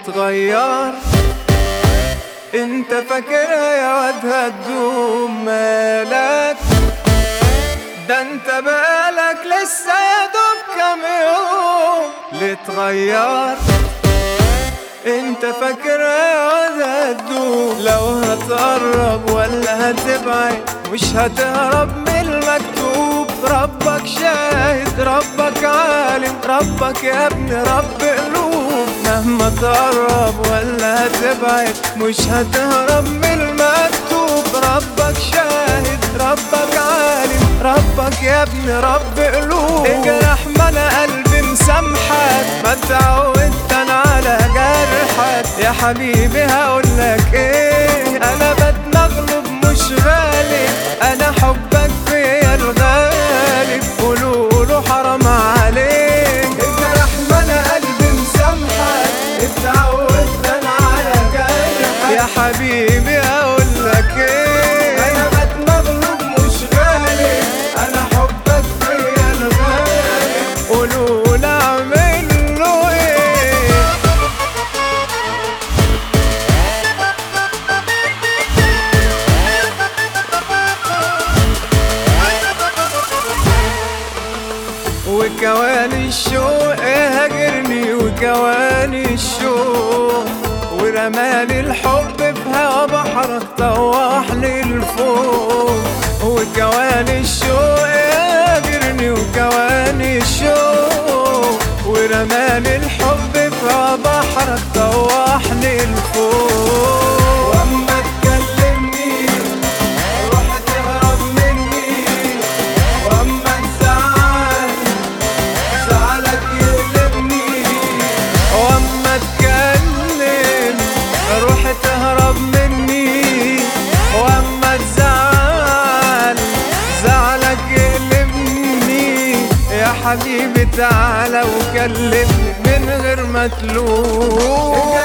تتغير انت فاكرها يا واد هتدوم مالك ده انت بقالك لسه يا دوب كام يوم لتغير انت فاكرها يا واد هتدوم لو هتقرب ولا هتبعد مش هتهرب من المكتوب ربك شاهد ربك عالم ربك يا ابن رب قلوب مهما تقرب ولا هتبعد مش هتهرب من المكتوب ربك شاهد ربك عالم ربك يا ابن رب قلوب اجرح ما انا قلبي مسامحك ما اتعودت انا على جرحك يا حبيبي هقولك ايه انا بتمغلب مش غالب انا حبك فيا الغالب قولوله حرام عليك اجرح ما انا قلبي مسامحك اتعودت انا على جرحك يا حبيبي هقولك ايه انا بتمغلب مش غالب انا حبك فيا الغالب قولوله اعمل له ايه وكواني الشوق هاجرني وكواني الشوق ورمالي الحب في هوا بحرك طوحني لفوق وكواني الشوق هاجرني وكواني الشوق ورمالي الحب في هوا بحرك طوحني لفوق واما تكلمني روح تهرب مني واما تزعل زعلك يقلبني واما اتكلم روح تهرب مني واما تزعل زعلك يقلبني يا حبيبي تعالى وكلمني من غير ما تلوم